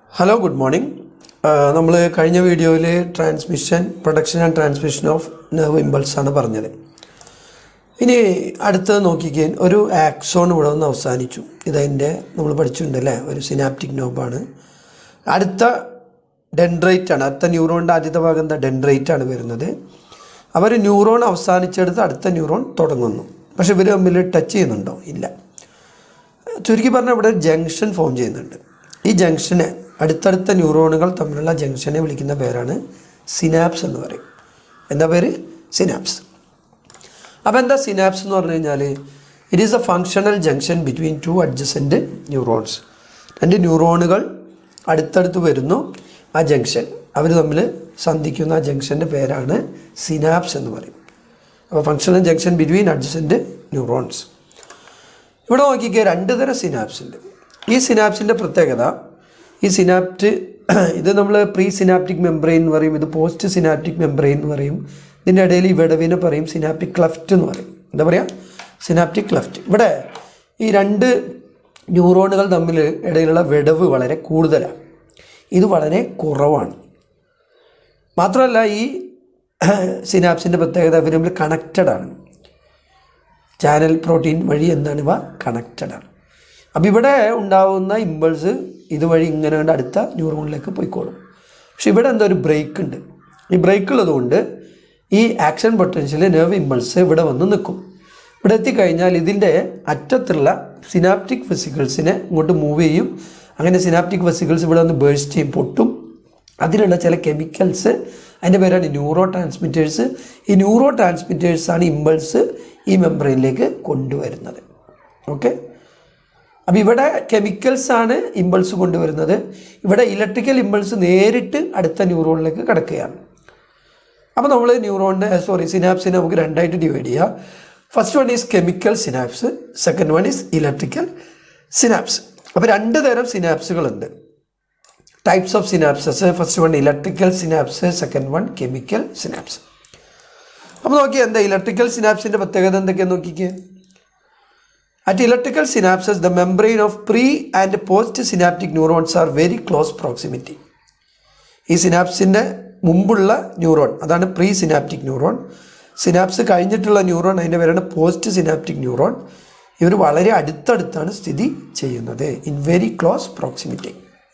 Hello good morning നമ്മൾ കഴിഞ്ഞ വീഡിയോയിൽ transmission production and transmission of nerve impulse ആണ് പറഞ്ഞത് ഇനി അടുത്തത് നോക്കിക്കേ ഒരു ആക്സോൺ ഇവിടെ ഒന്ന് അവസാനിച്ചു ഇതതിൻ്റെ നമ്മൾ പഠിച്ചിട്ടുണ്ട് അല്ലേ ഒരു സിനാപ്റ്റിക് നോബാണ് അടുത്ത ഡെൻഡ്രൈറ്റ് ആണ് അടുത്ത ന്യൂറോണിൻ്റെ ആദ്യത്തെ ഭാഗം എന്താ ഡെൻഡ്രൈറ്റ് ആണ് വരുന്നത് അവർ ന്യൂറോൺ അവസാനിച്ചെടുത്ത് അടുത്ത ന്യൂറോൺ തുടങ്ങുന്നു പക്ഷെ ഇവർ തമ്മിൽ ടച്ച് ചെയ്യുന്നുണ്ടോ ഇല്ല ചുരുക്കി പറഞ്ഞാൽ ഇവിടെ ഒരു ജംഗ്ഷൻ ഫോം ചെയ്യുന്നുണ്ട് ഈ ജംഗ്ഷനെ അടുത്തടുത്ത ന്യൂറോണുകൾ തമ്മിലുള്ള ജംഗ്ഷനെ വിളിക്കുന്ന പേരാണ് സിനാപ്സ് എന്ന് പറയും എന്താ പേര് സിനാപ്സ് അപ്പോൾ എന്താ സിനാപ്സ് എന്ന് പറഞ്ഞു കഴിഞ്ഞാൽ it is a functional junction between two adjacent neurons രണ്ട് ന്യൂറോണുകൾ അടുത്തടുത്ത് വരുന്നു ആ ജംഗ്ഷൻ അവർ തമ്മിൽ സന്ധിക്കുന്ന ആ ജംഗ്ഷൻ്റെ പേരാണ് സിനാപ്സ് എന്ന് പറയും അപ്പോൾ functional junction between adjacent neurons ഇവിടെ നോക്കിക്കുക രണ്ട് തരം സിനാപ്സ് ഉണ്ട് ഈ സിനാപ്സിൻ്റെ പ്രത്യേകത ഈ സിനാപ്റ്റ് ഇത് നമ്മൾ പ്രീ സിനാപ്റ്റിക് മെംബ്രെയിൻ എന്ന് പറയും ഇത് പോസ്റ്റ് സിനാപ്റ്റിക് മെംബ്രെയിൻ എന്ന് പറയും ഇതിൻ്റെ ഇടയിൽ ഈ വിടവിനെ പറയും സിനാപ്റ്റിക് ക്ലഫ്റ്റ് എന്ന് പറയും എന്താ പറയുക സിനാപ്റ്റിക് ക്ലഫ്റ്റ് ഇവിടെ ഈ രണ്ട് ന്യൂറോണുകൾ തമ്മിൽ ഇടയിലുള്ള വിടവ് വളരെ കൂടുതലാണ് ഇത് വളരെ കുറവാണ് മാത്രമല്ല ഈ സിനാപ്സിൻ്റെ പ്രത്യേകത ഇവർ തമ്മിൽ കണക്റ്റഡ് ആണ് ചാനൽ പ്രോട്ടീൻ വഴി എന്താണ് ഇവ കണക്റ്റഡ് ആണ് അപ്പോൾ ഇവിടെ ഉണ്ടാവുന്ന ഇമ്പൾസ് ഇതുവഴി ഇങ്ങനെ കണ്ട് അടുത്ത ന്യൂറോണിലേക്ക് പോയിക്കോളും പക്ഷെ ഇവിടെ എന്തോ ഒരു ബ്രേക്ക് ഉണ്ട് ഈ ബ്രേക്ക് ഉള്ളതുകൊണ്ട് ഈ ആക്ഷൻ പൊട്ടൻഷ്യൽ നെർവ് ഇമ്പൾസ് ഇവിടെ വന്ന് നിൽക്കും ഇവിടെ എത്തിക്കഴിഞ്ഞാൽ ഇതിൻ്റെ അറ്റത്തുള്ള സിനാപ്റ്റിക് വെസിക്കിൾസിനെ ഇങ്ങോട്ട് മൂവ് ചെയ്യും അങ്ങനെ സിനാപ്റ്റിക് വെസിക്കിൾസ് ഇവിടെ വന്ന് ബേഴ്സ്റ്റ് ചെയ്യും പൊട്ടും അതിലുള്ള ചില കെമിക്കൽസ് അതിൻ്റെ പേരാണ് ന്യൂറോ ട്രാൻസ്മിറ്റേഴ്സ് ഈ ന്യൂറോ ട്രാൻസ്മിറ്റേഴ്സാണ് ഇമ്പൾസ് ഈ മെമ്പറൈനിലേക്ക് കൊണ്ടുവരുന്നത് ഓക്കെ അപ്പോൾ ഇവിടെ കെമിക്കൽസ് ആണ് ഇമ്പൾസ് കൊണ്ടുവരുന്നത് ഇവിടെ ഇലക്ട്രിക്കൽ ഇമ്പൾസ് നേരിട്ട് അടുത്ത ന്യൂറോണിലേക്ക് കിടക്കുകയാണ് അപ്പോൾ നമ്മൾ ന്യൂറോണിൻ്റെ സോറി സിനാപ്സിനെ നമുക്ക് രണ്ടായിട്ട് ഡിവൈഡ് ചെയ്യാം first one is chemical synapse second one is electrical synapse അപ്പോൾ രണ്ട് തരം സിനാപ്സുകളുണ്ട് types of synapses first one electrical synapse second one chemical synapse അപ്പോൾ നോക്കിയാൽ എന്താ ഇലക്ട്രിക്കൽ സിനാപ്സിൻ്റെ പ്രത്യേകത എന്തൊക്കെയാണെന്ന് നോക്കിക്കേ at electrical synapses the membrane of pre and post synaptic neurons are very close proximity ഈ സിനാപ്സിൻ്റെ മുമ്പുള്ള ന്യൂറോൺ അതാണ് പ്രീ സിനാപ്റ്റിക് ന്യൂറോൺ സിനാപ്സ് കഴിഞ്ഞിട്ടുള്ള ന്യൂറോൺ അതിൻ്റെ പേരാണ് പോസ്റ്റ് സിനാപ്റ്റിക് ന്യൂറോൺ ഇവർ വളരെ അടുത്തടുത്താണ് സ്ഥിതി ചെയ്യുന്നത് in very close proximity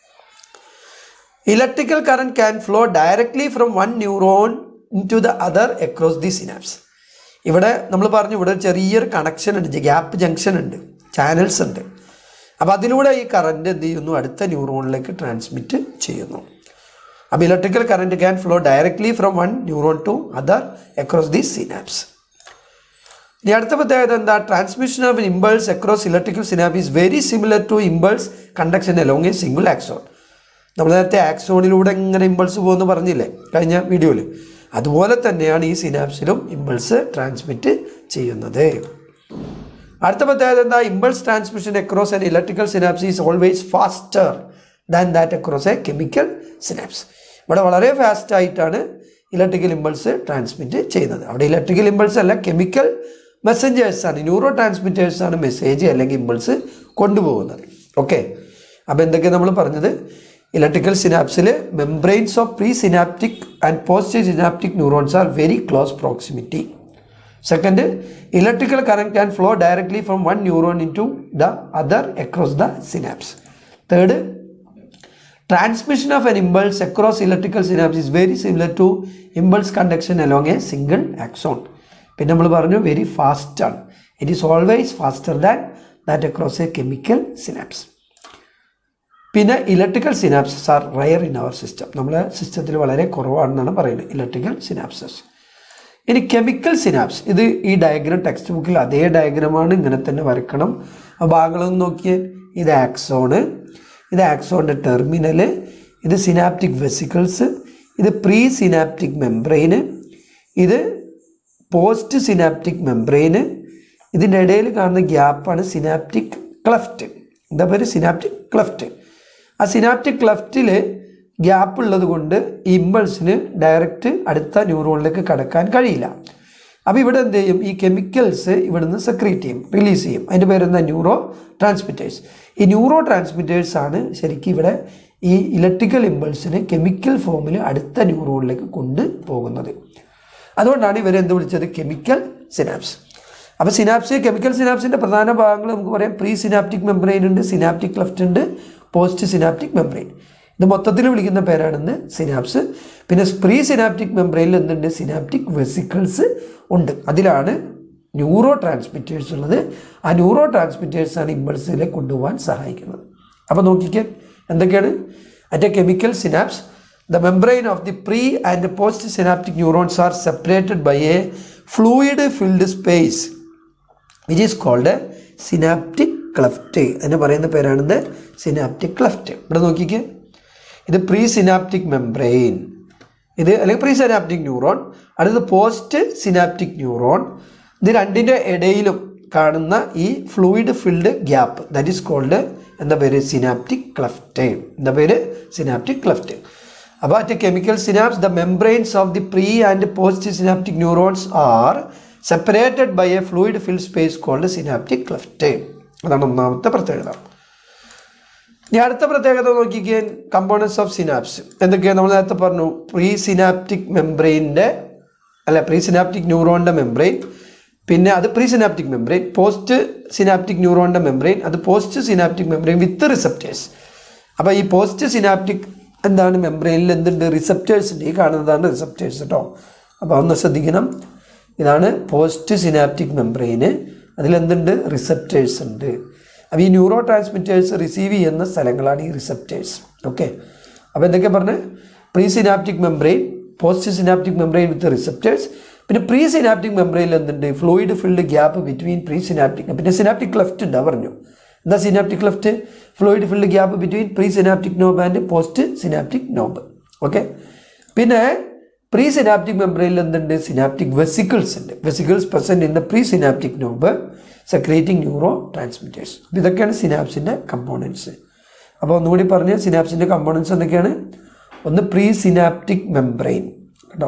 electrical current can flow directly from one neuron to the other across the synapse ഇവിടെ നമ്മൾ പറഞ്ഞു ഇവിടെ ഒരു ചെറിയൊരു കണക്ഷൻ ഉണ്ട് ഗ്യാപ്പ് ജംഗ്ഷൻ ഉണ്ട് ചാനൽസ് ഉണ്ട് അപ്പോൾ അതിലൂടെ ഈ കറണ്ട് എന്ത് ചെയ്യുന്നു അടുത്ത ന്യൂറോണിലേക്ക് ട്രാൻസ്മിറ്റ് ചെയ്യുന്നു അപ്പോൾ electrical current can flow directly from one neuron to other across the synapse ഇനി അടുത്ത പ്രത്യേകത എന്താ transmission of impulse across electrical synapse is very similar to impulse conduction along a single axon നമ്മൾ നേരത്തെ ആക്സോണിലൂടെ ഇങ്ങനെ ഇമ്പൾസ് പോകുമെന്ന് പറഞ്ഞില്ലേ കഴിഞ്ഞ വീഡിയോയിൽ അതുപോലെ തന്നെയാണ് ഈ സിനാപ്സിലും ഇമ്പൾസ് ട്രാൻസ്മിറ്റ് ചെയ്യുന്നത് അടുത്ത പ്രത്യേകത എന്താ impulse transmission across an electrical synapse is always faster than that across a chemical synapse ഇവിടെ വളരെ ഫാസ്റ്റ് ആയിട്ടാണ് ഇലക്ട്രിക്കൽ ഇമ്പൾസ് ട്രാൻസ്മിറ്റ് ചെയ്യുന്നത് അവിടെ ഇലക്ട്രിക്കൽ ഇമ്പൾസ് അല്ല കെമിക്കൽ മെസ്സഞ്ചേഴ്സാണ് ന്യൂറോ ട്രാൻസ്മിറ്റേഴ്സാണ് മെസ്സേജ് അല്ലെങ്കിൽ ഇമ്പൾസ് കൊണ്ടുപോകുന്നത് ഓക്കെ അപ്പോൾ എന്തൊക്കെയാണ് നമ്മൾ പറഞ്ഞത് ഇലക്ട്രിക്കൽ സിനാപ്സിൽ membranes of pre synaptic and post synaptic neurons are very close proximity second electrical current can flow directly from one neuron in to the other across the synapse third transmission of an impulse across electrical synapse is very similar to impulse conduction along a single axon പിന്നെ നമ്മൾ പറഞ്ഞു very fast ആണ് it is always faster than that across a chemical synapse പിന്നെ electrical synapses are rare in our system നമ്മുടെ സിസ്റ്റത്തിൽ വളരെ കുറവാണെന്നാണ് പറയുന്നത് ഇലക്ട്രിക്കൽ സിനാപ്സസ് ഇനി കെമിക്കൽ സിനാപ്സ് ഇത് ഈ ഡയഗ്രാം ടെക്സ്റ്റ് ബുക്കിൽ അതേ ഡയഗ്രമാണ് ഇങ്ങനെ തന്നെ വരക്കണം ആ ഭാഗങ്ങളൊന്ന് നോക്കിയേ ഇത് ആക്സോണ് ഇത് ആക്സോണിൻ്റെ ടെർമിനല് ഇത് സിനാപ്റ്റിക് വെസിക്കിൾസ് ഇത് പ്രീ സിനാപ്റ്റിക് മെംബ്രെയിന് ഇത് പോസ്റ്റ് സിനാപ്റ്റിക് മെംബ്രെയിന് ഇതിൻ്റെ ഇടയിൽ കാണുന്ന ഗ്യാപ്പാണ് സിനാപ്റ്റിക് ക്ലഫ്റ്റ് എന്താ പേര് സിനാപ്റ്റിക് ക്ലഫ്റ്റ് ആ സിനാപ്റ്റിക് ക്ലഫ്റ്റിൽ ഗ്യാപ്പ് ഉള്ളത് കൊണ്ട് ഈ ഇമ്പൾസിന് ഡയറക്റ്റ് അടുത്ത ന്യൂറോണിലേക്ക് കടക്കാൻ കഴിയില്ല അപ്പോൾ ഇവിടെ എന്ത് ചെയ്യും ഈ കെമിക്കൽസ് ഇവിടെ നിന്ന് സെക്രീറ്റ് ചെയ്യും റിലീസ് ചെയ്യും അതിൻ്റെ പേരെന്താ ന്യൂറോ ട്രാൻസ്മിറ്റേഴ്സ് ഈ ന്യൂറോ ട്രാൻസ്മിറ്റേഴ്സ് ആണ് ശരിക്കും ഇവിടെ ഈ ഇലക്ട്രിക്കൽ ഇമ്പൾസിനെ കെമിക്കൽ ഫോമിൽ അടുത്ത ന്യൂറോണിലേക്ക് കൊണ്ടുപോകുന്നത് അതുകൊണ്ടാണ് ഇവരെ എന്ത് വിളിച്ചത് കെമിക്കൽ സിനാപ്സ് അപ്പോൾ സിനാപ്സ് കെമിക്കൽ സിനാപ്സിൻ്റെ പ്രധാന ഭാഗങ്ങൾ നമുക്ക് പറയാം പ്രീ സിനാപ്റ്റിക് മെംബ്രെയിൻ ഉണ്ട് സിനാപ്റ്റിക് ക്ലഫ്റ്റ് ഉണ്ട് പോസ്റ്റ് സിനാപ്റ്റിക് മെംബ്രെയിൻ ഇത് മൊത്തത്തിൽ വിളിക്കുന്ന പേരാണെന്ന് സിനാപ്സ് പിന്നെ പ്രീ സിനാപ്റ്റിക് മെംബ്രെയിനിൽ എന്തുണ്ട് സിനാപ്റ്റിക് വെസിക്കിൾസ് ഉണ്ട് അതിലാണ് ന്യൂറോ ട്രാൻസ്മിറ്റേഴ്സ് ഉള്ളത് ആ ന്യൂറോ ട്രാൻസ്മിറ്റേഴ്സാണ് ഇമ്പൾസിലേക്ക് കൊണ്ടുപോകാൻ സഹായിക്കുന്നത് അപ്പോൾ നോക്കിക്കേ എന്തൊക്കെയാണ് at a chemical synapse the membrane of the pre and post synaptic neurons are separated by a fluid filled space which is called synaptic cleft എന്ന് പറയുന്ന പേരാണിത് സിനാപ്റ്റിക് ക്ലഫ്റ്റ് ഇവിടെ നോക്കിക്കേ ഇത് പ്രീ സിനാപ്റ്റിക് മെംബ്രെയിൻ ഇത് അല്ലെങ്കിൽ പ്രീ സിനാപ്റ്റിക് ന്യൂറോൺ അടുത്തത് post synaptic neuron ഇത് രണ്ടിൻ്റെ ഇടയിലും കാണുന്ന ഈ fluid filled gap that is called എന്താ പേര് സിനാപ്റ്റിക് ക്ലഫ്റ്റ് എന്താ പേര് സിനാപ്റ്റിക് ക്ലഫ്റ്റ് അപ്പോൾ at chemical synapse the membranes of the pre and post synaptic neurons are separated by a fluid filled space called synaptic cleft അതാണ് ഒന്നാമത്തെ പ്രത്യേകത ഇനി അടുത്ത പ്രത്യേകത നോക്കിക്കേ കമ്പോണൻസ് ഓഫ് സിനാപ്സ് എന്തൊക്കെയാണ് നമ്മൾ നേരത്തെ പറഞ്ഞു പ്രീ സിനാപ്റ്റിക് മെംബ്രെയിൻ്റെ അല്ല പ്രീ സിനാപ്റ്റിക് ന്യൂറോണിൻ്റെ മെംബ്രെയിൻ പിന്നെ അത് pre synaptic membrane post synaptic ന്യൂറോണിൻ്റെ മെംബ്രെയിൻ അത് post synaptic membrane with receptors അപ്പോൾ ഈ പോസ്റ്റ് സിനാപ്റ്റിക് എന്താണ് മെംബ്രെയിനിൽ എന്തുണ്ട് റിസപ്റ്റേഴ്സ് ഉണ്ട് ഈ കാണുന്നതാണ് റിസപ്റ്റേഴ്സ് കേട്ടോ അപ്പോൾ ഒന്ന് ശ്രദ്ധിക്കണം ഇതാണ് പോസ്റ്റ് സിനാപ്റ്റിക് മെംബ്രെയിന് അതിലെന്തുണ്ട് റിസപ്റ്റേഴ്സ് ഉണ്ട് അപ്പോൾ ഈ ന്യൂറോ ട്രാൻസ്മിറ്റേഴ്സ് റിസീവ് ചെയ്യുന്ന സ്ഥലങ്ങളാണ് ഈ റിസപ്റ്റേഴ്സ് ഓക്കെ അപ്പോൾ എന്തൊക്കെ പറഞ്ഞ് pre synaptic membrane post synaptic membrane with receptors പിന്നെ പ്രീ സിനാപ്റ്റിക് മെംബ്രെയിനിൽ എന്തുണ്ട് fluid filled gap between pre synaptic പിന്നെ സിനാപ്റ്റിക് ക്ലഫ്റ്റ് ഉണ്ട് പറഞ്ഞു എന്താ synaptic cleft fluid filled gap between pre synaptic knob and post synaptic knob okay പിന്നെ pre synaptic മെംബ്രെയിനിൽ എന്തുണ്ട് സിനാപ്റ്റിക് വെസിക്കിൾസ് ഉണ്ട് vesicles present in the pre synaptic knob secreting neuro transmitters അപ്പോൾ ഇതൊക്കെയാണ് സിനാപ്സിൻ്റെ കമ്പോണൻസ് അപ്പോൾ ഒന്നുകൂടി പറഞ്ഞ് സിനാപ്സിൻ്റെ കമ്പോണൻസ് എന്തൊക്കെയാണ് ഒന്ന് പ്രീ സിനാപ്റ്റിക് മെംബ്രെയിൻ കേട്ടോ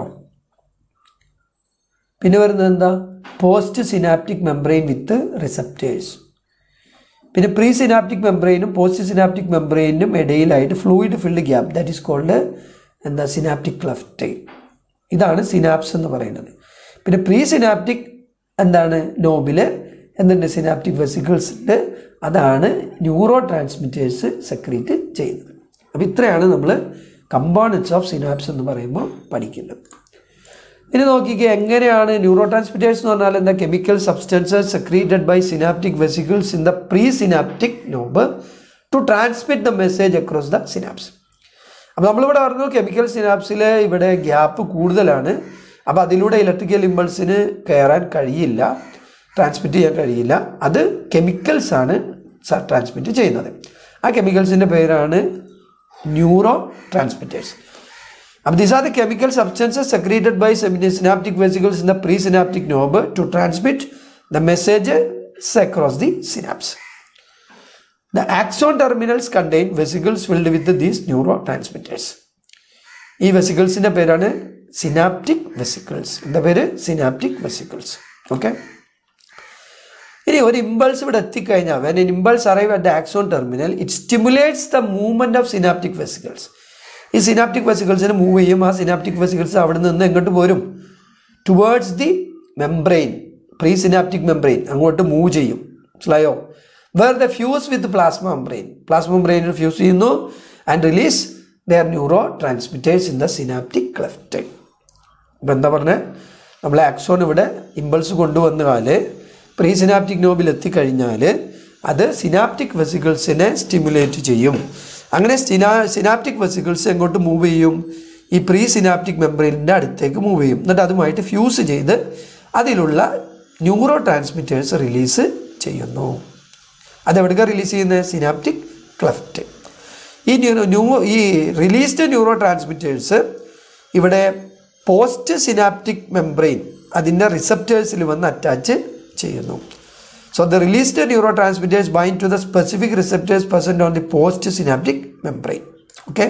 പിന്നെ വരുന്നത് എന്താ post synaptic membrane with receptors പിന്നെ പ്രീ സിനാപ്റ്റിക് മെംബ്രെയിനും പോസ്റ്റ് സിനാപ്റ്റിക് മെംബ്രെയിനും ഇടയിലായിട്ട് fluid filled gap that is called എന്താ സിനാപ്റ്റിക് ക്ലഫ്റ്റ് ഇതാണ് സിനാപ്സ് എന്ന് പറയുന്നത് പിന്നെ പ്രീ സിനാപ്റ്റിക് എന്താണ് നോബിൽ എന്തുണ്ട് സിനാപ്റ്റിക് വെസിക്കിൾസ് ഉണ്ട് അതാണ് ന്യൂറോ ട്രാൻസ്മിറ്റേഴ്സ് സെക്രീറ്റ് ചെയ്യുന്നത് അപ്പോൾ ഇത്രയാണ് നമ്മൾ കമ്പോണൻസ് ഓഫ് സിനാപ്സ് എന്ന് പറയുമ്പോൾ പഠിക്കുന്നത് ഇനി നോക്കിക്കുക എങ്ങനെയാണ് ന്യൂറോ ട്രാൻസ്മിറ്റേഴ്സ് എന്ന് പറഞ്ഞാൽ എന്താ chemical substances secreted by synaptic vesicles in the pre synaptic knob to transmit the message across the synapse അപ്പോൾ നമ്മളിവിടെ പറഞ്ഞു കെമിക്കൽ സിനാപ്സിൽ ഇവിടെ ഗ്യാപ്പ് കൂടുതലാണ് അപ്പോൾ അതിലൂടെ ഇലക്ട്രിക്കൽ ഇമ്പൾസിന് കയറാൻ കഴിയില്ല ട്രാൻസ്മിറ്റ് ചെയ്യാൻ കഴിയില്ല അത് കെമിക്കൽസ് ആണ് ട്രാൻസ്മിറ്റ് ചെയ്യുന്നത് ആ കെമിക്കൽസിൻ്റെ പേരാണ് ന്യൂറോ ട്രാൻസ്മിറ്റേഴ്സ് അപ്പോൾ these are the chemical substances secreted by synaptic vesicles in the presynaptic knob to transmit the messages across the synapse. The axon terminals contain vesicles filled with these neurotransmitters. ഈ വെസിക്കിൾസിൻ്റെ പേരാണ് synaptic vesicles എന്താ പേര് synaptic vesicles okay ഇനി ഒരു impulse ഇവിടെ എത്തിക്കഴിഞ്ഞാൽ when an impulse arrive at the axon terminal it stimulates the movement of synaptic vesicles ഈ synaptic വെസിക്കിൾസിന് മൂവ് ചെയ്യും ആ സിനാപ്റ്റിക് വെസിക്കിൾസ് അവിടെ നിന്ന് എങ്ങോട്ട് പോരും towards the membrane pre synaptic membrane അങ്ങോട്ട് മൂവ് ചെയ്യും മനസ്സിലായോ where the fuse with plasma membrane plasma മെംബ്രെയിനിൽ ഫ്യൂസ് ചെയ്യുന്നു and release their neuro transmitters in the synaptic cleft ഇപ്പം എന്താ പറഞ്ഞത് നമ്മൾ ആക്സോൺ ഇവിടെ ഇമ്പൾസ് കൊണ്ടുവന്നാൽ പ്രീ സിനാപ്റ്റിക് നോബിൽ എത്തിക്കഴിഞ്ഞാൽ അത് സിനാപ്റ്റിക് വെസിക്കിൾസിനെ സ്റ്റിമുലേറ്റ് ചെയ്യും അങ്ങനെ സിനാ സിനാപ്റ്റിക് വെസിക്കിൾസ് എങ്ങോട്ട് മൂവ് ചെയ്യും ഈ പ്രീ സിനാപ്റ്റിക് മെമ്പറിൻ്റെ അടുത്തേക്ക് മൂവ് ചെയ്യും എന്നിട്ട് അതുമായിട്ട് ഫ്യൂസ് ചെയ്ത് അതിലുള്ള ന്യൂറോ ട്രാൻസ്മിറ്റേഴ്സ് റിലീസ് ചെയ്യുന്നു അതെവിടേക്കാണ് റിലീസ് ചെയ്യുന്നത് സിനാപ്റ്റിക് ക്ലഫ്റ്റ് ഈ ന്യൂറോ ന്യൂ ഈ റിലീസ്ഡ് ന്യൂറോ ട്രാൻസ്മിറ്റേഴ്സ് ഇവിടെ പോസ്റ്റ് സിനാപ്റ്റിക് മെംബ്രെയിൻ അതിൻ്റെ റിസപ്റ്റേഴ്സിൽ വന്ന് അറ്റാച്ച് ചെയ്യുന്നു so the released neuro transmitters bind to the specific receptors present on the post synaptic membrane okay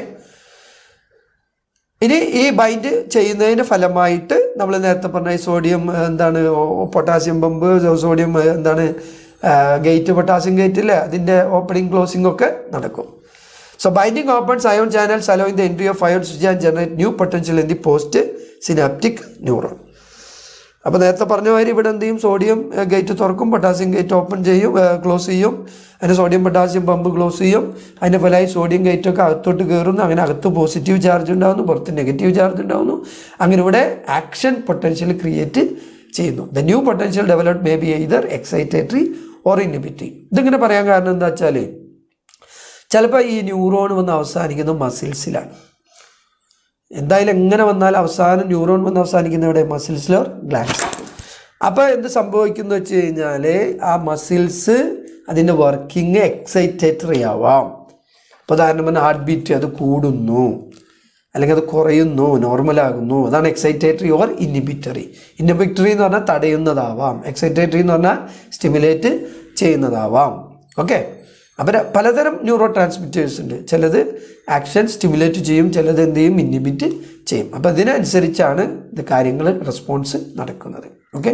ഇനി ഈ ബൈൻഡ് ചെയ്യുന്നതിൻ്റെ ഫലമായിട്ട് നമ്മൾ നേരത്തെ പറഞ്ഞ ഈ സോഡിയം എന്താണ് പൊട്ടാസ്യം പമ്പ് സോഡിയം എന്താണ് ഗേറ്റ് പൊട്ടാസ്യം ഗേറ്റ് ഇല്ലേ അതിൻ്റെ ഓപ്പണിംഗ് ക്ലോസിംഗ് ഒക്കെ നടക്കും So binding opens ion channels allowing the entry of ions which can generate new potential in the post synaptic neuron. അപ്പോൾ നേരത്തെ പറഞ്ഞ മാതിരി ഇവിടെ എന്ത് ചെയ്യും സോഡിയം ഗേറ്റ് തുറക്കും പൊട്ടാസ്യം ഗേറ്റ് ഓപ്പൺ ചെയ്യും ക്ലോസ് ചെയ്യും അതിൻ്റെ സോഡിയം പൊട്ടാസ്യം പമ്പ് ക്ലോസ് ചെയ്യും അതിൻ്റെ ഫലമായി സോഡിയം ഗേറ്റ് ഒക്കെ അകത്തോട്ട് കയറുന്നു അങ്ങനെ അകത്ത് പോസിറ്റീവ് ചാർജ് ഉണ്ടാകുന്നു പുറത്ത് നെഗറ്റീവ് ചാർജ് ഉണ്ടാകുന്നു അങ്ങനെ ഇവിടെ ആക്ഷൻ പൊട്ടൻഷ്യൽ ക്രിയേറ്റ് ചെയ്യുന്നു the new potential develop may be either excitatory or inhibitory ഇതിങ്ങനെ പറയാൻ കാരണം എന്താ വെച്ചാൽ ചിലപ്പോൾ ഈ ന്യൂറോൺ വന്ന് അവസാനിക്കുന്നത് മസിൽസിലാണ് എന്തായാലും എങ്ങനെ വന്നാലും അവസാനം ന്യൂറോൺ വന്ന് അവസാനിക്കുന്ന ഇവിടെ മസിൽസിലോ ഗ്ലാൻസ് അപ്പോൾ എന്ത് സംഭവിക്കുന്നു വെച്ച് കഴിഞ്ഞാൽ ആ മസിൽസ് അതിൻ്റെ വർക്കിംഗ് എക്സൈറ്റേറ്ററി ആവാം ഇപ്പോൾ ഉദാഹരണം പറഞ്ഞാൽ ഹാർട്ട് ബീറ്റ് അത് കൂടുന്നു അല്ലെങ്കിൽ അത് കുറയുന്നു നോർമലാകുന്നു അതാണ് എക്സൈറ്റേറ്ററി ഓർ ഇന്നിബിറ്ററി ഇന്നിബിറ്ററി എന്ന് പറഞ്ഞാൽ തടയുന്നതാവാം എക്സൈറ്റേറ്ററി എന്ന് പറഞ്ഞാൽ സ്റ്റിമുലേറ്റ് ചെയ്യുന്നതാവാം ഓക്കെ അപ്പോൾ പലതരം ന്യൂറോ ട്രാൻസ്മിറ്റേഴ്സ് ഉണ്ട് ചിലത് ആക്ഷൻ സ്റ്റിമുലേറ്റ് ചെയ്യും ചിലത് എന്ത് ചെയ്യും ഇന്നിബിറ്റ് ചെയ്യും അപ്പോൾ അതിനനുസരിച്ചാണ് ഇത് കാര്യങ്ങൾ റെസ്പോൺസ് നടക്കുന്നത് ഓക്കെ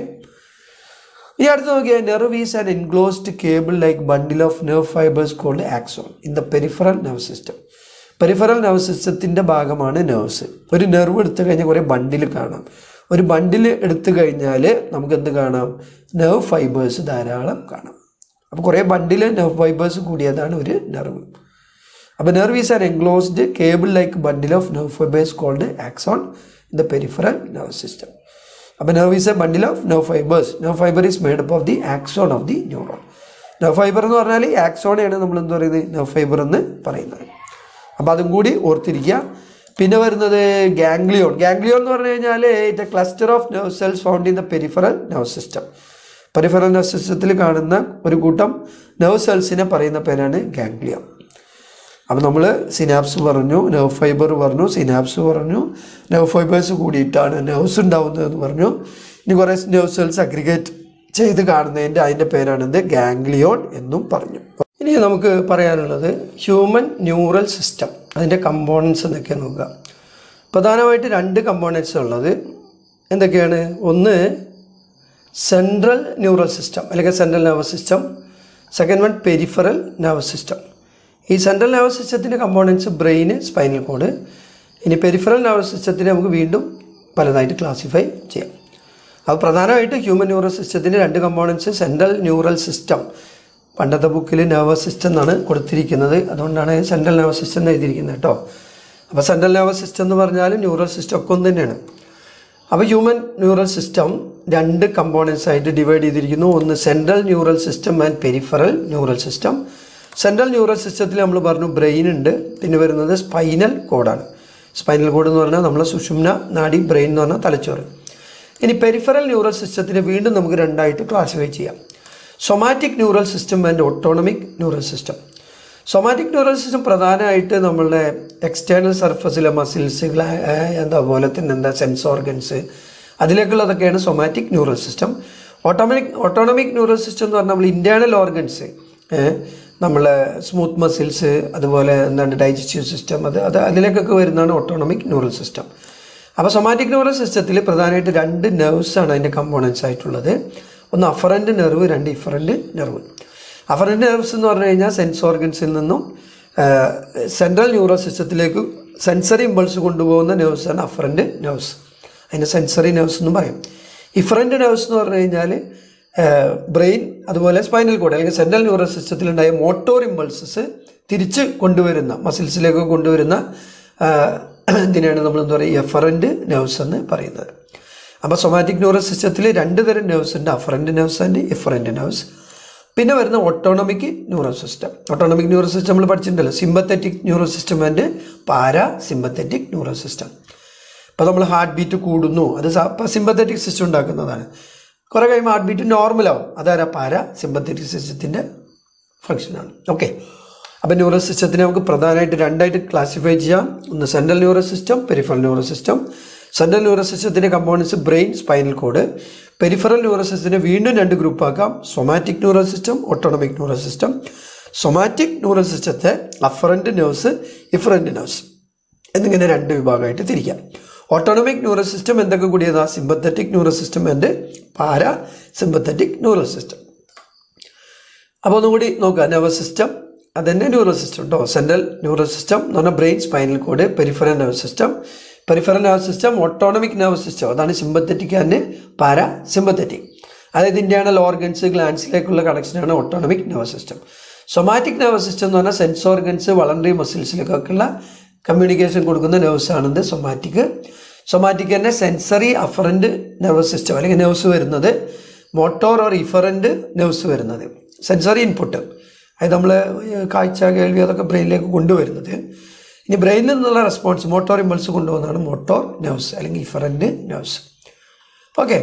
ഈ അടുത്ത് നോക്കിയാൽ nerve is an enclosed cable like bundle of nerve fibres called axon in the peripheral nerve system peripheral nerve സിസ്റ്റത്തിൻ്റെ ഭാഗമാണ് നെർവ്സ് ഒരു നെർവ് എടുത്തു കഴിഞ്ഞാൽ കുറേ ബണ്ടിൽ കാണാം ഒരു ബണ്ടിൽ എടുത്തു കഴിഞ്ഞാൽ നമുക്ക് എന്ത് കാണാം നെർവ് ഫൈബേഴ്സ് ധാരാളം കാണാം അപ്പോൾ കുറേ ബണ്ടിൽ നെർവ് ഫൈബേഴ്സ് കൂടിയതാണ് ഒരു നെർവ് അപ്പോൾ nerve is an enclosed cable like bundle of nerve fibres called axon in the peripheral nerve system അപ്പോൾ nerve is a bundle of nerve fibres nerve fibre is made up of the axon of the neuron nerve fibre എന്ന് പറഞ്ഞാൽ ഈ ആക്സോണെയാണ് നമ്മൾ എന്താ പറയുന്നത് nerve fibre എന്ന് പറയുന്നത് അപ്പോൾ അതും കൂടി ഓർത്തിരിക്കുക പിന്നെ വരുന്നത് ഗാംഗ്ലിയോൺ ഗാംഗ്ലിയോൺ എന്ന് പറഞ്ഞു കഴിഞ്ഞാൽ it a cluster of nerve cells found in the peripheral nerve system peripheral nerve സിസ്റ്റത്തിൽ കാണുന്ന ഒരു കൂട്ടം നെർവ് സെൽസിനെ പറയുന്ന പേരാണ് ഗാംഗ്ലിയോൺ അപ്പോൾ നമ്മൾ സിനാപ്സ് പറഞ്ഞു നെർവ് ഫൈബർ പറഞ്ഞു സിനാപ്സ് പറഞ്ഞു നെർവ് ഫൈബേഴ്സ് കൂടിയിട്ടാണ് നെർവ്സ് ഉണ്ടാവുന്നതെന്ന് പറഞ്ഞു ഇനി കുറേ നെർവ് സെൽസ് അഗ്രിഗേറ്റ് ചെയ്ത് കാണുന്നതിൻ്റെ അതിൻ്റെ പേരാണെന്ത് ഗാംഗ്ലിയോൺ എന്നും പറഞ്ഞു ഇനി നമുക്ക് പറയാനുള്ളത് ഹ്യൂമൻ ന്യൂറൽ സിസ്റ്റം അതിൻ്റെ കമ്പോണൻസ് എന്തൊക്കെ നോക്കുക പ്രധാനമായിട്ട് രണ്ട് കമ്പോണൻസ് ഉള്ളത് എന്തൊക്കെയാണ് ഒന്ന് സെൻട്രൽ ന്യൂറൽ സിസ്റ്റം അല്ലെങ്കിൽ central nervous system second one peripheral nervous system ഈ സെൻട്രൽ നെർവസ് സിസ്റ്റത്തിൻ്റെ കമ്പോണൻസ് ബ്രെയിന് സ്പൈനൽ കോഡ് ഇനി പെരിഫറൽ നെർവസ് സിസ്റ്റത്തിനെ നമുക്ക് വീണ്ടും പലതായിട്ട് ക്ലാസിഫൈ ചെയ്യാം അപ്പോൾ പ്രധാനമായിട്ട് ഹ്യൂമൻ ന്യൂറൽ സിസ്റ്റത്തിൻ്റെ രണ്ട് കമ്പോണൻസ് സെൻട്രൽ ന്യൂറൽ സിസ്റ്റം പണ്ടത്തെ ബുക്കിൽ നെർവസ് സിസ്റ്റം എന്നാണ് കൊടുത്തിരിക്കുന്നത് അതുകൊണ്ടാണ് സെൻട്രൽ നെർവസ് സിസ്റ്റം എന്ന് എഴുതിയിരിക്കുന്നത് കേട്ടോ അപ്പോൾ സെൻട്രൽ നെർവസ് സിസ്റ്റം എന്ന് പറഞ്ഞാൽ ന്യൂറൽ സിസ്റ്റം ഒക്കെ ഒന്ന് തന്നെയാണ് അപ്പോൾ ഹ്യൂമൻ ന്യൂറൽ സിസ്റ്റം രണ്ട് കമ്പോണൻസ് ആയിട്ട് ഡിവൈഡ് ചെയ്തിരിക്കുന്നു ഒന്ന് central neural system and peripheral neural system central neural സിസ്റ്റത്തിൽ നമ്മൾ പറഞ്ഞു ബ്രെയിൻ ഉണ്ട് പിന്നെ വരുന്നത് സ്പൈനൽ കോഡാണ് സ്പൈനൽ കോഡ് എന്ന് പറഞ്ഞാൽ നമ്മളെ സുഷുമ്ന നാഡി ബ്രെയിൻ എന്ന് പറഞ്ഞാൽ തലച്ചോറ് ഇനി പെരിഫറൽ ന്യൂറൽ സിസ്റ്റത്തിനെ വീണ്ടും നമുക്ക് രണ്ടായിട്ട് ക്ലാസിഫൈ ചെയ്യാം somatic neural system and autonomic neural system somatic neural system പ്രധാനമായിട്ട് നമ്മളുടെ എക്സ്റ്റേണൽ സർഫസിലെ മസിൽസ് എന്താ പോലെ തന്നെ എന്താ സെൻസ് ഓർഗൻസ് അതിലേക്കുള്ളതൊക്കെയാണ് somatic neural system autonomic autonomic neural system എന്ന് പറഞ്ഞാൽ നമ്മൾ ഇൻറ്റേർണൽ ഓർഗൻസ് നമ്മളെ സ്മൂത്ത് മസിൽസ് അതുപോലെ എന്താണ് ഡൈജസ്റ്റീവ് സിസ്റ്റം അത് അത് അതിലേക്കൊക്കെ വരുന്നതാണ് ഓട്ടോണമിക് ന്യൂറൽ സിസ്റ്റം അപ്പോൾ സൊമാറ്റിക് ന്യൂറൽ സിസ്റ്റത്തിൽ പ്രധാനമായിട്ട് രണ്ട് നെർവ്സാണ് അതിൻ്റെ കമ്പോണൻസ് ആയിട്ടുള്ളത് ഒന്ന് അഫറൻറ്റ് നെർവ് രണ്ട് ഇഫറൻറ്റ് നെർവ് അഫറൻറ്റ് നെർവ്സ് എന്ന് പറഞ്ഞു കഴിഞ്ഞാൽ സെൻസ് ഓർഗൻസിൽ നിന്നും സെൻട്രൽ ന്യൂറൽ സിസ്റ്റത്തിലേക്ക് സെൻസറി ഇമ്പൾസ് കൊണ്ടുപോകുന്ന നെർവ്സാണ് അഫറൻറ്റ് നെർവ്സ് അതിൻ്റെ സെൻസറി നെർവ്സ് എന്നും പറയും ഇഫറൻറ്റ് നെർവ്സ് എന്ന് പറഞ്ഞു കഴിഞ്ഞാൽ ബ്രെയിൻ അതുപോലെ സ്പൈനൽ കോഡ് അല്ലെങ്കിൽ സെൻട്രൽ ന്യൂറൽ സിസ്റ്റത്തിലുണ്ടായ മോട്ടോർ ഇമ്പൾസസ് തിരിച്ച് കൊണ്ടുവരുന്ന മസിൽസിലേക്ക് കൊണ്ടുവരുന്ന ഇതിനെയാണ് നമ്മൾ എന്താ പറയുക എഫറൻറ്റ് നെർവ്സ് എന്ന് പറയുന്നത് അപ്പോൾ സൊമാറ്റിക് ന്യൂറൽ സിസ്റ്റത്തിൽ രണ്ട് തരം നെർവ്സ് ഉണ്ട് afferent nerves and efferent nerves പിന്നെ വരുന്ന autonomic neural system autonomic neural system നമ്മൾ പഠിച്ചിട്ടുണ്ടല്ലോ sympathetic neural system and para sympathetic neural system ഇപ്പോൾ നമ്മൾ ഹാർട്ട് ബീറ്റ് കൂടുന്നു അത് സിമ്പത്തറ്റിക് സിസ്റ്റം ഉണ്ടാക്കുന്നതാണ് കുറേ കഴിയുമ്പോൾ ഹാർട്ട് ബീറ്റ് നോർമലാവും അതാരാ പാര സിമ്പത്തറ്റിക് സിസ്റ്റത്തിൻ്റെ ഫങ്ഷനാണ് ഓക്കെ അപ്പോൾ ന്യൂറൽ സിസ്റ്റത്തിനെ നമുക്ക് പ്രധാനമായിട്ട് രണ്ടായിട്ട് ക്ലാസിഫൈ ചെയ്യാം ഒന്ന് central neural system peripheral neural system central neural സിസ്റ്റത്തിൻ്റെ components brain spinal cord peripheral neural സിസ്റ്റത്തിനെ വീണ്ടും രണ്ട് ഗ്രൂപ്പ് ആക്കാം somatic neural system autonomic neural system somatic neural സിസ്റ്റത്തെ അഫറൻറ്റ് നെർവ്സ് ഇഫറൻറ്റ് നെർവ്സ് എന്നിങ്ങനെ രണ്ട് വിഭാഗമായിട്ട് തിരിക്കാം ഓട്ടോണമിക് ന്യൂറൽ സിസ്റ്റം എന്തൊക്കെ കൂടിയതാ sympathetic neural system and para sympathetic neural system അപ്പോൾ ഒന്നുകൂടി നോക്കുക നെർവസ് സിസ്റ്റം അതന്നെ ന്യൂറൽ സിസ്റ്റം കേട്ടോ സെൻട്രൽ ന്യൂറൽ സിസ്റ്റം എന്ന് പറഞ്ഞാൽ brain spinal cord peripheral nerve system peripheral nerve system autonomic nerve system അതാണ് സിമ്പത്തറ്റിക് ആൻഡ് പാരാ സിമ്പത്തറ്റിക് അതായത് internal organs ഗ്ലാൻസിലേക്കുള്ള കണക്ഷനാണ് autonomic nerve system somatic nerve system എന്ന് പറഞ്ഞാൽ സെൻസ് ഓർഗൻസ് വളണ്ടറി മസിൽസിലേക്കൊക്കെയുള്ള കമ്മ്യൂണിക്കേഷൻ കൊടുക്കുന്ന നെർവ്സ് ആണെന്ത് സൊമാറ്റിക് സൊമാറ്റിക് തന്നെ സെൻസറി അഫറൻറ്റ് നെർവസ് സിസ്റ്റം അല്ലെങ്കിൽ നെർവ്സ് വരുന്നത് മോട്ടോർ ഓർ ഇഫറൻറ്റ് നെർവ്സ് വരുന്നത് സെൻസറി ഇൻപുട്ട് അതായത് നമ്മൾ കാഴ്ച കേൾവി അതൊക്കെ ബ്രെയിനിലേക്ക് കൊണ്ടുവരുന്നത് ഇനി ബ്രെയിനിൽ നിന്നുള്ള റെസ്പോൺസ് മോട്ടോർ ഇമ്പൾസ് കൊണ്ടുപോകുന്നതാണ് മോട്ടോർ നെർവ്സ് അല്ലെങ്കിൽ ഇഫറൻറ്റ് നെർവ്സ് ഓക്കെ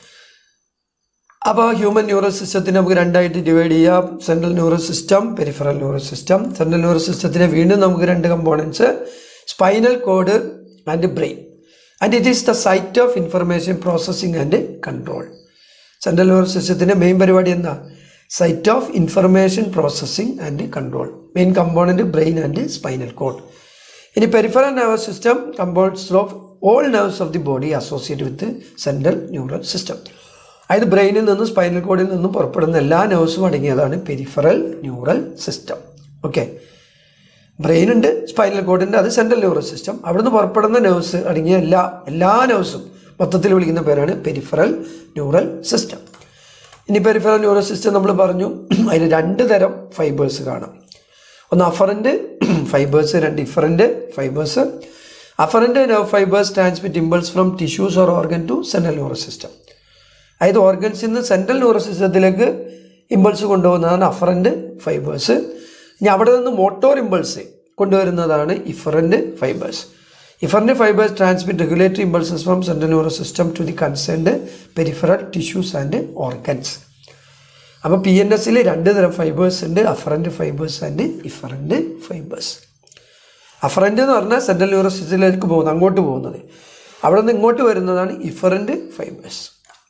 അപ്പോൾ ഹ്യൂമൻ ന്യൂറൽ സിസ്റ്റത്തിനെ നമുക്ക് രണ്ടായിട്ട് ഡിവൈഡ് ചെയ്യാം central neural system peripheral neural system central neural സിസ്റ്റത്തിനെ വീണ്ടും നമുക്ക് രണ്ട് components spinal cord and brain and it is the site of information processing and control central neural സിസ്റ്റത്തിൻ്റെ മെയിൻ പരിപാടി എന്താ site of information processing and control main component brain and spinal cord ഇനി peripheral nervous system components of all nerves of the body associate with central neural system അതായത് ബ്രെയിനിൽ നിന്നും spinal കോഡിൽ നിന്നും പുറപ്പെടുന്ന എല്ലാ നെർവ്സും അടങ്ങിയതാണ് peripheral neural system okay brain ഉണ്ട് സ്പൈനൽ കോഡിൻ്റെ അത് സെൻട്രൽ ന്യൂറൽ സിസ്റ്റം അവിടുന്ന് പുറപ്പെടുന്ന നെർവ്സ് അടങ്ങിയ എല്ലാ എല്ലാ നെർവ്സും മൊത്തത്തിൽ വിളിക്കുന്ന പേരാണ് പെരിഫറൽ ന്യൂറൽ സിസ്റ്റം ഇനി പെരിഫറൽ ന്യൂറൽ സിസ്റ്റം നമ്മൾ പറഞ്ഞു അതിൽ രണ്ട് തരം ഫൈബേഴ്സ് കാണാം ഒന്ന് അഫറൻറ്റ് ഫൈബേഴ്സ് രണ്ട് different fibres afferent nerve fibres transmit impulse from tissues or organ to central neural system അതായത് ഓർഗൻസിൽ നിന്ന് സെൻട്രൽ ന്യൂറൽ സിസ്റ്റത്തിലേക്ക് ഇമ്പൾസ് കൊണ്ടുപോകുന്നതാണ് അഫറൻറ്റ് ഫൈബേഴ്സ് ഇനി അവിടെ നിന്ന് മോട്ടോർ ഇമ്പൾസ് കൊണ്ടുവരുന്നതാണ് efferent fibres efferent fibres transmit regulatory impulses from central neural system to the concerned peripheral tissues and organs അപ്പോൾ പി എൻ എസിൽ രണ്ട് തരം ഫൈബേഴ്സ് ഉണ്ട് afferent fibres and efferent fibres afferent എന്ന് പറഞ്ഞാൽ സെൻട്രൽ ന്യൂറൽ സിസ്റ്റത്തിലേക്ക് പോകുന്നത് അങ്ങോട്ട് പോകുന്നത് അവിടെ നിന്ന് ഇങ്ങോട്ട് വരുന്നതാണ് ഇഫറൻറ്റ് ഫൈബേഴ്സ്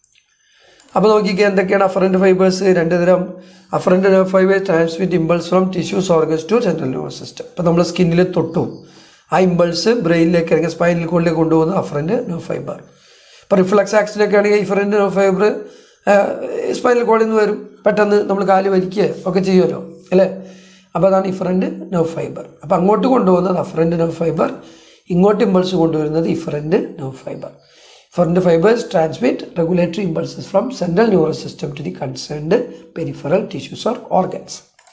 അപ്പോൾ നോക്കിക്കുക എന്തൊക്കെയാണ് അഫറൻറ്റ് ഫൈബേഴ്സ് രണ്ട് തരം afferent nerve fibres transmit impulse from tissues organs to central nervous system ഇപ്പോൾ നമ്മൾ സ്കിന്നിൽ തൊട്ടു ആ ഇമ്പൾസ് ബ്രെയിനിലേക്ക് അല്ലെങ്കിൽ സ്പൈനൽ കോഡിലേക്ക് കൊണ്ടുപോകുന്ന അഫറൻറ്റ് നെർവ് ഫൈബർ ഇപ്പോൾ റിഫ്ലക്സ് ആക്സിനൊക്കെ ആണെങ്കിൽ ഇഫറൻറ്റ് നെർവ് ഫൈബർ സ്പൈനൽ കോഡിൽ നിന്ന് വരും പെട്ടെന്ന് നമ്മൾ കാല് വലിക്കുക ഒക്കെ ചെയ്യുമല്ലോ അല്ലേ അപ്പോൾ അതാണ് ഇഫറൻറ്റ് നെർവ് ഫൈബർ അപ്പോൾ അങ്ങോട്ട് കൊണ്ടുപോകുന്നത് അഫറൻറ്റ് നെർവ് ഫൈബർ ഇങ്ങോട്ട് ഇമ്പൾസ് കൊണ്ടുവരുന്നത് efferent nerve fibre Different fibers transmit regulatory impulses from central nervous system to the concerned peripheral tissues or organs.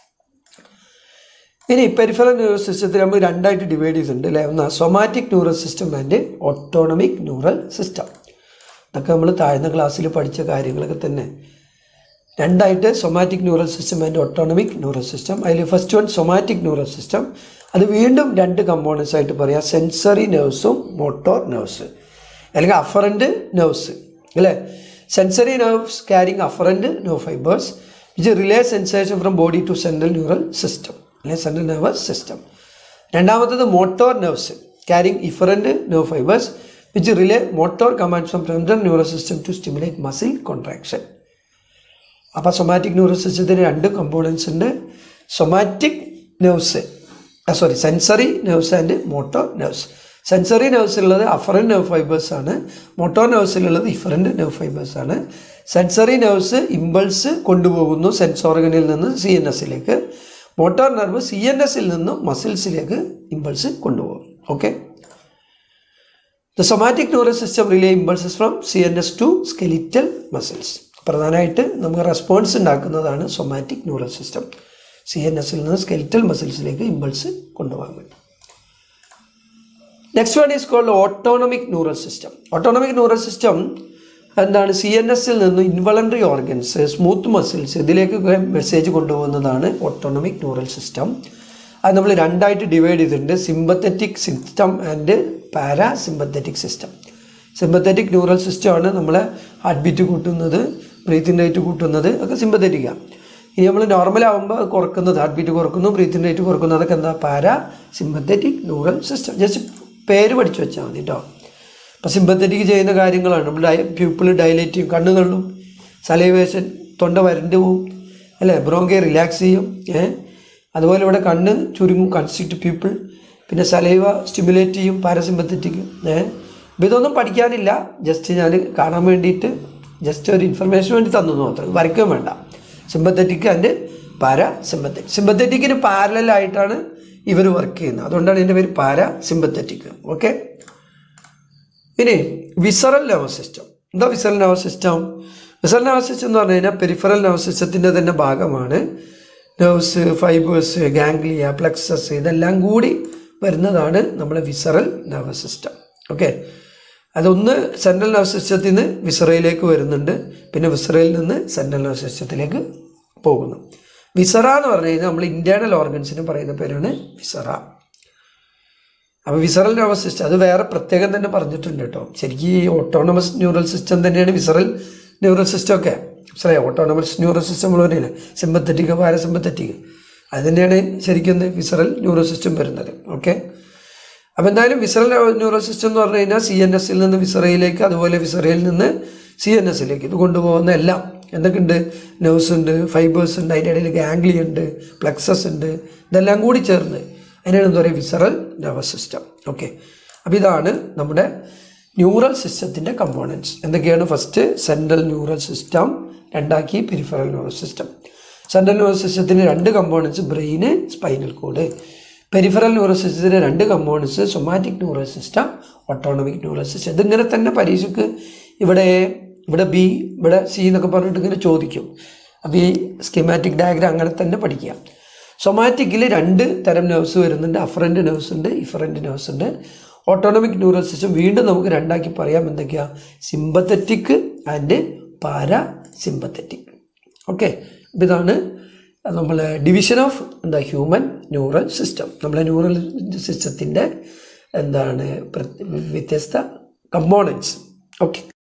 ഇനി പെരിഫറൽ ന്യൂറൽ സിസ്റ്റത്തിൽ നമ്മൾ രണ്ടായിട്ട് ഡിവൈഡ് ചെയ്തിട്ടുണ്ട് അല്ലേ ഒന്ന് somatic neural system and autonomic neural system ഇതൊക്കെ നമ്മൾ താഴ്ന്ന ക്ലാസ്സിൽ പഠിച്ച കാര്യങ്ങളൊക്കെ തന്നെ രണ്ടായിട്ട് somatic neural system and autonomic neural system അതിൽ first one somatic neural system അത് വീണ്ടും രണ്ട് കമ്പോണൻസ് ആയിട്ട് പറയാം സെൻസറി നെർവ്സും മോട്ടോർ നെർവ്സ് അല്ലെങ്കിൽ അഫറൻറ്റ് നെർവ്സ് അല്ലേ sensory nerves carrying afferent nerve fibres which relay sensation from body to central neural system അല്ലെങ്കിൽ സെൻട്രൽ നെർവസ് സിസ്റ്റം രണ്ടാമത്തത് motor nerves carrying efferent nerve fibres which relay motor commands from central neural system to stimulate muscle contraction അപ്പോൾ somatic neural സിസ്റ്റത്തിന് രണ്ട് components ഉണ്ട് somatic nerves sorry sensory nerves and motor nerves sensory നെർവ്സിലുള്ളത് afferent nerve fibres ആണ് motor നെർവ്സിലുള്ളത് efferent nerve fibres ആണ് sensory nerves impulse കൊണ്ടുപോകുന്നു sense ഓർഗനിൽ നിന്ന് സി എൻ എസിലേക്ക് മോട്ടോർ നെർവ് സി എൻ എസിൽ നിന്നും മസിൽസിലേക്ക് ഇമ്പൾസ് കൊണ്ടുപോകും okay the somatic neural system relay impulses from C N S to skeletal muscles പ്രധാനമായിട്ട് നമുക്ക് റെസ്പോൺസ് ഉണ്ടാക്കുന്നതാണ് somatic neural system C N എസിൽ നിന്ന് സ്കെലിറ്റൽ മസിൽസിലേക്ക് ഇമ്പൾസ് കൊണ്ടുപോകാൻ വേണ്ടി next one is called autonomic neural system autonomic neural system എന്താണ് C N എസിൽ നിന്ന് ഇൻവളണ്ടറി ഓർഗൻസ് സ്മൂത്ത് മസിൽസ് ഇതിലേക്ക് മെസ്സേജ് കൊണ്ടുപോകുന്നതാണ് ഓട്ടോണമിക് ന്യൂറൽ സിസ്റ്റം അത് നമ്മൾ രണ്ടായിട്ട് ഡിവൈഡ് ചെയ്തിട്ടുണ്ട് sympathetic system and para sympathetic system sympathetic neural സിസ്റ്റമാണ് നമ്മളെ ഹാർട്ട് ബീറ്റ് കൂട്ടുന്നത് ബ്രീത്തിങ് റേറ്റ് കൂട്ടുന്നത് ഒക്കെ സിമ്പത്തറ്റിക്കാണ് ഇനി നമ്മൾ നോർമൽ ആകുമ്പോൾ അത് കുറക്കുന്നത് ഹാർട്ട് ബീറ്റ് കുറക്കുന്നു ബ്രീത്തിങ് റേറ്റ് കുറക്കുന്നു അതൊക്കെ എന്താ para sympathetic neural system just പേര് പഠിച്ചു വെച്ചാൽ മതി കേട്ടോ അപ്പോൾ സിമ്പത്തറ്റിക് ചെയ്യുന്ന കാര്യങ്ങളാണ് നമ്മൾ ഡയ പ്യൂപ്പിൾ ഡയലേറ്റ് ചെയ്യും കണ്ണ് തള്ളും സലൈവേഷൻ തൊണ്ട വരണ്ട് പോവും അല്ലേ ബ്രോങ്കെ റിലാക്സ് ചെയ്യും ഏ അതുപോലെ ഇവിടെ കണ്ണ് ചുരുങ്ങും കൺസ്ട്രിക്റ്റ് പീപ്പിൾ പിന്നെ സലൈവ സ്റ്റിമുലേറ്റ് ചെയ്യും പാരസിമ്പത്തറ്റിക് ഏ അപ്പോൾ ഇതൊന്നും പഠിക്കാനില്ല ജസ്റ്റ് ഞാൻ കാണാൻ വേണ്ടിയിട്ട് ജസ്റ്റ് ഒരു ഇൻഫർമേഷൻ വേണ്ടി തന്നു മാത്രം വരയ്ക്കാൻ വേണ്ട സിമ്പത്തറ്റിക് ആൻഡ് പാരാ സിമ്പത്തറ്റിക് സിമ്പത്തറ്റിക്കിന് പാരലായിട്ടാണ് ഇവർ വർക്ക് ചെയ്യുന്നത് അതുകൊണ്ടാണ് ഇതിൻ്റെ പേര് പാരാ സിമ്പത്തറ്റിക് ഓക്കെ ഇനി വിസറൽ നെർവസ് സിസ്റ്റം എന്താ visceral nervous system visceral nervous system എന്ന് പറഞ്ഞു കഴിഞ്ഞാൽ പെരിഫറൽ നെർവസ് സിസ്റ്റത്തിൻ്റെ തന്നെ ഭാഗമാണ് നെർവ്സ് ഫൈബേഴ്സ് ഗാംഗ്ലിയ പ്ലക്സസ് ഇതെല്ലാം കൂടി വരുന്നതാണ് നമ്മുടെ വിസറൽ നെർവസ് സിസ്റ്റം ഓക്കെ അതൊന്ന് സെൻട്രൽ നെർവസ് സിസ്റ്റത്തിൽ നിന്ന് വിസറയിലേക്ക് വരുന്നുണ്ട് പിന്നെ വിസറയിൽ നിന്ന് സെൻട്രൽ നെർവസ് സിസ്റ്റത്തിലേക്ക് പോകുന്നു വിസറ എന്ന് പറഞ്ഞു കഴിഞ്ഞാൽ നമ്മൾ ഇൻറ്റേർണൽ ഓർഗൻസിന് പറയുന്ന പേരാണ് വിസറ അപ്പോൾ വിസറൽ നെർവസ് സിസ്റ്റം അത് വേറെ പ്രത്യേകം തന്നെ പറഞ്ഞിട്ടുണ്ട് കേട്ടോ ശരിക്കും ഈ ഓട്ടോണമസ് ന്യൂറൽ സിസ്റ്റം തന്നെയാണ് വിസറൽ ന്യൂറൽ സിസ്റ്റം ഒക്കെ മനസ്സിലായോ ഓട്ടോണമസ് ന്യൂറൽ സിസ്റ്റം നമ്മൾ പറയില്ലേ സിമ്പത്തറ്റിക് പാരസിമ്പത്തറ്റിക് അത് തന്നെയാണ് ശരിക്കും വിസറൽ ന്യൂറൽ സിസ്റ്റം വരുന്നത് ഓക്കെ അപ്പോൾ എന്തായാലും വിസറൽ ന്യൂറൽ സിസ്റ്റം എന്ന് പറഞ്ഞു കഴിഞ്ഞാൽ സി എൻ എസിൽ നിന്ന് വിസറയിലേക്ക് അതുപോലെ വിസറയിൽ നിന്ന് സി എൻ എസിലേക്ക് ഇത് കൊണ്ടുപോകുന്ന എല്ലാം എന്തൊക്കെയുണ്ട് നെർവ്സ് ഉണ്ട് ഫൈബേഴ്സ് ഉണ്ട് അതിൻ്റെ ഇടയിൽ ഗാംഗ്ലി ഉണ്ട് പ്ലക്സസ് ഉണ്ട് ഇതെല്ലാം കൂടി ചേർന്ന് അതിനാണ് എന്താ പറയുക വിസറൽ നെർവസ് സിസ്റ്റം ഓക്കെ അപ്പോൾ ഇതാണ് നമ്മുടെ ന്യൂറൽ സിസ്റ്റത്തിൻ്റെ കമ്പോണൻസ് എന്തൊക്കെയാണ് ഫസ്റ്റ് സെൻട്രൽ ന്യൂറൽ സിസ്റ്റം രണ്ടാക്കി peripheral neural system central neural സിസ്റ്റത്തിന് രണ്ട് components brain spinal cord peripheral neural സിസ്റ്റത്തിന് രണ്ട് components somatic neural system autonomic neural system ഇതിങ്ങനെ തന്നെ പരീക്ഷയ്ക്ക് ഇവിടെ ഇവിടെ ബി ഇവിടെ സി എന്നൊക്കെ പറഞ്ഞിട്ട് ഇങ്ങനെ ചോദിക്കും അപ്പോൾ ഈ സ്കീമാറ്റിക് ഡയഗ്രാം അങ്ങനെ തന്നെ പഠിക്കുക സൊമാറ്റിക്കിൽ രണ്ട് തരം നെർവ്സ് വരുന്നുണ്ട് അഫറൻറ്റ് നെർവ്സ് ഉണ്ട് ഇഫറൻറ്റ് നെർവ്സ് ഉണ്ട് ഓട്ടോണമിക് ന്യൂറൽ സിസ്റ്റം വീണ്ടും നമുക്ക് രണ്ടാക്കി പറയാം എന്തൊക്കെയാ sympathetic and para sympathetic okay അപ്പോൾ ഇതാണ് നമ്മൾ ഡിവിഷൻ ഓഫ് എന്താ ഹ്യൂമൻ ന്യൂറൽ സിസ്റ്റം നമ്മളെ ന്യൂറൽ സിസ്റ്റത്തിൻ്റെ എന്താണ് വ്യത്യസ്ത കമ്പോണൻസ് ഓക്കെ